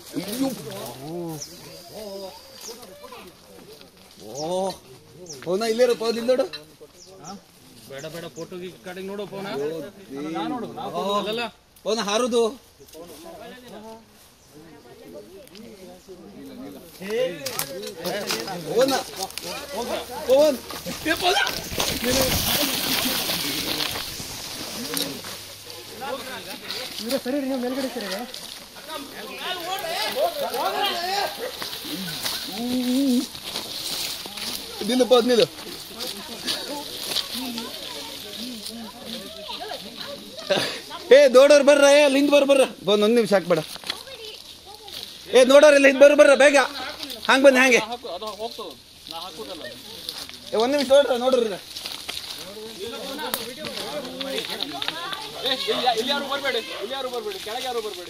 ಅಯ್ಯೋ ಓ ಫೋನ ಇಲ್ಲೇ ಇರೋ ಫೋನ್ ಇಲ್ಲಿ ನೋಡು ಬೇಡ ಬೇಡ ಫೋಟೋ ಕಡೆಗೆ ನೋಡು ಫೋನ ನಾ ನೋಡು ನಾ photo ಅಲ್ಲಲ್ಲ ಫೋನ್ ಹಾರುದು ಫೋನ ಫೋನ್ ಏ ಫೋನ ನಿಲ್ಲಪ್ಪ ಅದ್ ನಿಲ್ಲು ಏ ನೋಡೋರ್ ಬರ್ರ ಏ ಅಲ್ಲಿ ಹಿಂದ್ ಬರ್ ಬರ್ರ ಬಂದ್ ಒಂದ್ ನಿಮಿಷ ಹಾಕ್ಬೇಡ ಏ ನೋಡೋರೆಲ್ಲ ಹಿಂದ್ ಬರ್ ಬರ್ರ ಬೇಗ ಹಂಗ್ ಬಂದ್ ಹಂಗೆ ಹಾಕು ಅದು ಹೋಗ್ತದ ನಾ ಹಾಕುದಲ್ಲ ಏ ಒಂದ್ ನಿಮಿಷ ನೋಡ್ರ ನೋಡ್ರಿ ಏ ಇಲ್ಲಿ ಇಲ್ಲಿ ಯಾರು ಬರಬೇಡಿ ಇಲ್ಲಿ ಯಾರು ಬರಬೇಡಿ ಕೆಳಗೆ ಯಾರು ಬರಬೇಡಿ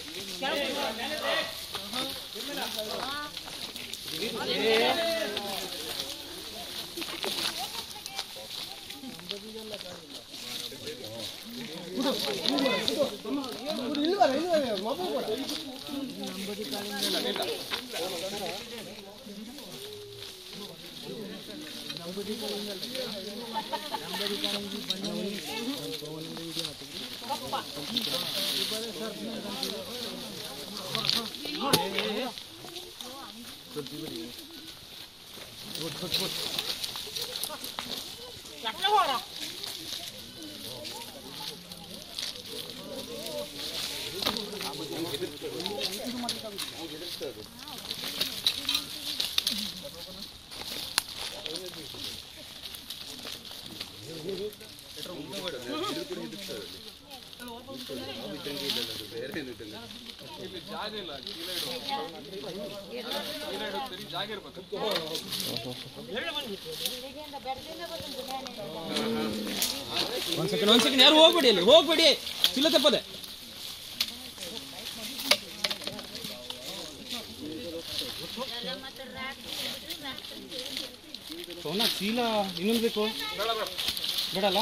ಇಲ್ಲಿ ಜಾಗ ಇಲ್ಲ ಚೀಲ ಇಡು ಚೀಲ ಇಡು ಜಾಗ ಇರ್ಬೇಕು ಒಂದ್ ಸೆಕೆಂಡ್ ಒಂದ್ ಸೆಕೆಂಡ್ ಯಾರು ಹೋಗ್ಬೇಡಿ ಅಲ್ಲಿ ಹೋಗ್ಬೇಡಿ ಚೀಲ ತಪ್ಪದೆ ಸೋನಾ ಚೀಲ ಇನ್ನೊಂದು ಬೇಕು ಬೇಡಲ್ಲ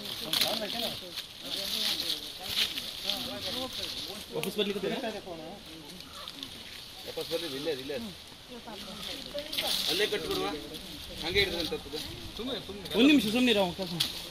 ವಾಪಸ್ ಬರ್ಲಿಕ್ಕೆ ವಾಪಸ್ ಬರ್ಲಿ ಇಲ್ಲೇ ಇಲ್ಲೇ ಅಲ್ಲೇ ಕಟ್ಬಿಡುವ ಹಂಗೆ ಹಿಡಿದಂತ ಸುಮ್ಮನೆ ಸುಮ್ಮನೆ ಒಂದು ನಿಮಿಷ ಸುಮ್ಮನೆ ಕೆಲಸ